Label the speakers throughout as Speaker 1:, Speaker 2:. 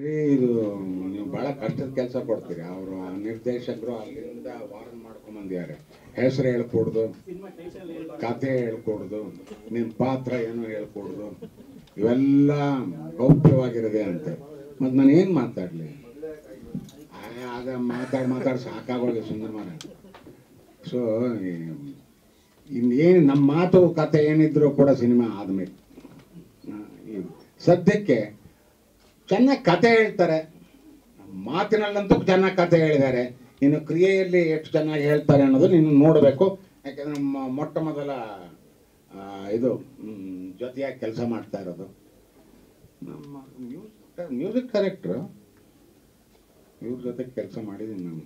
Speaker 1: ಏ, ಇದು ನೀವು ಬಹಳ ಕಷ್ಟದ ಕೆಲಸ ಕೊಡ್ತೀರಿ ಅವರು ನಿರ್ದೇಶಕರು ಅಲ್ಲಿಂದ ವಾರನ್ ಮಾಡ್ಕೊಂಬಂದಿದ್ದಾರೆ ಹೆಸರು ಹೇಳ್ಕೊಡ್ದು ಕಥೆ ಹೇಳ್ಕೊಡ್ದು ನಿಮ್ಮ ಪಾತ್ರ ಏನು ಹೇಳ್ಕೊಡ್ದು ಇವೆಲ್ಲ ಗೌಪ್ಯವಾಗಿರದೆ ಅಂತೆ ಮತ್ತು ನಾನು ಏನು ಮಾತಾಡಲಿ ಆಗ ಮಾತಾಡಿ ಮಾತಾಡಿ ಸಾಕಾಗೋಗಿ ಸುಂದರಮಾನ ಸೊ ಇನ್ನೇನು ನಮ್ಮ ಮಾತು ಕತೆ ಏನಿದ್ರು ಕೂಡ ಸಿನಿಮಾ ಆದ್ಮೇಲೆ ಆ, ಈ ಸದ್ಯಕ್ಕೆ ಚೆನ್ನಾಗಿ ಕತೆ ಹೇಳ್ತಾರೆ ಮಾತಿನಲ್ಲಂತೂ ಚೆನ್ನಾಗಿ ಕತೆ ಹೇಳಿದ್ದಾರೆ ಇನ್ನು ಕ್ರಿಯೆಯಲ್ಲಿ ಎಷ್ಟು ಚೆನ್ನಾಗಿ ಹೇಳ್ತಾರೆ ಅನ್ನೋದು ನೀನು ನೋಡಬೇಕು ಯಾಕೆಂದ್ರೆ ನಮ್ಮ ಮೊಟ್ಟ ಮೊದಲ ಆ, ಇದು ಮ್, ಜೊತೆಯಾಗಿ ಕೆಲಸ ಮಾಡ್ತಾ ಇರೋದು ನಮ್ಮ ಮ್ಯೂಸಿಕ್ ಮ್ಯೂಸಿಕ್ ಡೈರೆಕ್ಟ್ರು ಇವ್ರ ಜೊತೆ ಕೆಲಸ ಮಾಡಿದ್ದೀನಿ ನಾನು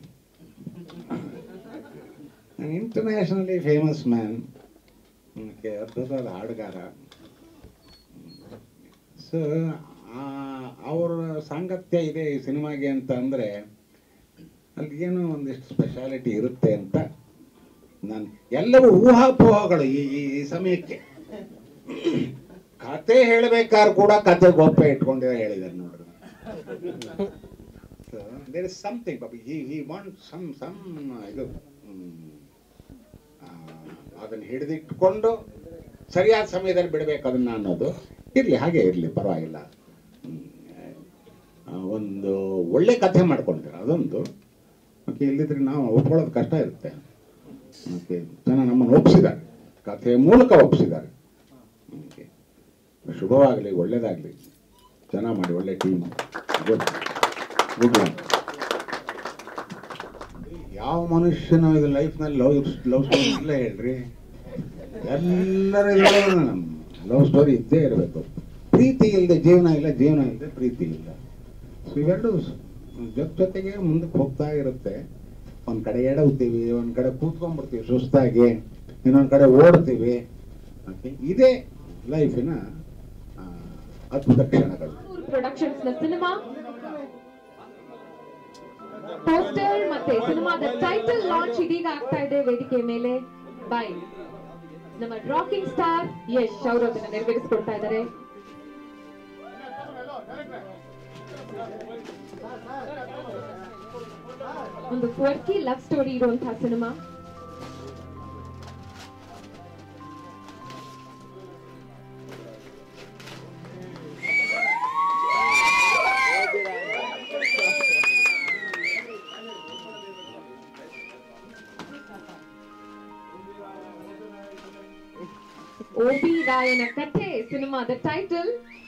Speaker 1: ನಾನು ಇಂಟರ್ನ್ಯಾಷನಲಿ ಫೇಮಸ್ ಮ್ಯಾನ್ ಅದ್ಭುತವಾದ ಹಾಡುಗಾರ ಸೊ ಅವರ ಸಾಂಗತ್ಯ ಇದೆ ಈ ಸಿನಿಮಾಗೆ ಅಂತ ಅಂದರೆ ಅಲ್ಲಿ ಏನೋ ಒಂದಿಷ್ಟು ಸ್ಪೆಷಾಲಿಟಿ ಇರುತ್ತೆ ಅಂತ ನಾನು ಎಲ್ಲವೂ ಊಹಾಪೋಹಗಳು ಈ ಈ- ಈ ಸಮಯಕ್ಕೆ ಕತೆ ಹೇಳಬೇಕಾದ್ರೆ ಕೂಡ ಕತೆ ಗೋಪ್ಯ ಇಟ್ಕೊಂಡಿರೋ ಹೇಳಿದ್ದಾರೆ ನೋಡ್ರಿ there is something Bobby he he want some some ಇದು ಅದನ್ನು ಹಿಡಿದಿಟ್ಕೊಂಡು ಸರಿಯಾದ ಸಮಯದಲ್ಲಿ ಬಿಡಬೇಕು ಅದನ್ನ ಅನ್ನೋದು ಇರಲಿ ಹಾಗೆ ಇರಲಿ ಪರವಾಗಿಲ್ಲ ಹ್ಮ್. ಆ, ಒಂದು ಒಳ್ಳೆ ಕಥೆ ಮಾಡ್ಕೊಂಡಿದ್ದಾರೆ ಅದೊಂದು ಓಕೆ ಇಲ್ಲಿದ್ರೆ ನಾವು ಒಪ್ಕೊಳ್ಳೋದು ಕಷ್ಟ ಇರುತ್ತೆ ಓಕೆ ಜನ ನಮ್ಮನ್ನು ಒಪ್ಪಿಸಿದ್ದಾರೆ ಕಥೆಯ ಮೂಲಕ ಒಪ್ಪಿಸಿದ್ದಾರೆ ಓಕೆ ಶುಭವಾಗಲಿ ಒಳ್ಳೇದಾಗಲಿ ಚೆನ್ನಾಗಿ ಮಾಡಿ ಒಳ್ಳೆ ಟೀಮ್ ಗುಡ್ ಗುಡ್ ಲಕ್ ಯಾವ ಮನುಷ್ಯನ ಇದು ಲೈಫ್ನಲ್ಲಿ ಲವ್ ಲವ್ ಸ್ಟೋರಿ ಇಲ್ಲ ಹೇಳ್ರಿ ಎಲ್ಲರ ಲವ್ ಸ್ಟೋರಿ ಇದ್ದೇ ಇರಬೇಕು ಪ್ರೀತಿ ಇಲ್ಲದೆ ಜೀವನ ಇಲ್ಲ ಜೀವನ ಇಲ್ಲದೆ ಪ್ರೀತಿ ಇಲ್ಲ ಸೊ ಇವೆರಡು ಜೊತೆ ಜೊತೆಗೆ ಮುಂದಕ್ಕೆ ಹೋಗ್ತಾ ಇರುತ್ತೆ ಒಂದ್ ಕಡೆ ಎಡವ್ತೀವಿ ಒಂದ್ ಕಡೆ ಕೂತ್ಕೊಂಡ್ಬಿಡ್ತೀವಿ ಸುಸ್ತಾಗಿ ಇನ್ನೊಂದ್ ಕಡೆ ಓಡ್ತೀವಿ ಓಕೆ ಇದೇ ಲೈಫಿನ ಆ, ಅದ್ಭುತ ಕ್ಷಣಗಳು
Speaker 2: ಪ್ರೊಡಕ್ಷನ್ಸ್ ನ ಸಿನಿಮಾ ಪೋಸ್ಟರ್ ಮತ್ತೆ ಸಿನಿಮಾದ ಟೈಟಲ್ ಲಾಂಚ್ ಇದೀಗ ಆಗ್ತಾ ಇದೆ ವೇದಿಕೆ ಮೇಲೆ ಬೈ ನಮ್ಮ ರಾಕಿಂಗ್ ಸ್ಟಾರ್ ಯಶ್ ಅವರು ಅದನ್ನ ನೆರವೇರಿಸಿಕೊಡ್ತಾ ಇದ್ದಾರೆ ಒಂದು ಕ್ವರ್ಕಿ ಲವ್ ಸ್ಟೋರಿ ಇರುವಂತಹ ಸಿನಿಮಾ ಓ ಬಿ ರಾಯನ ಕಥೆ ಸಿನಿಮಾದ ಟೈಟಲ್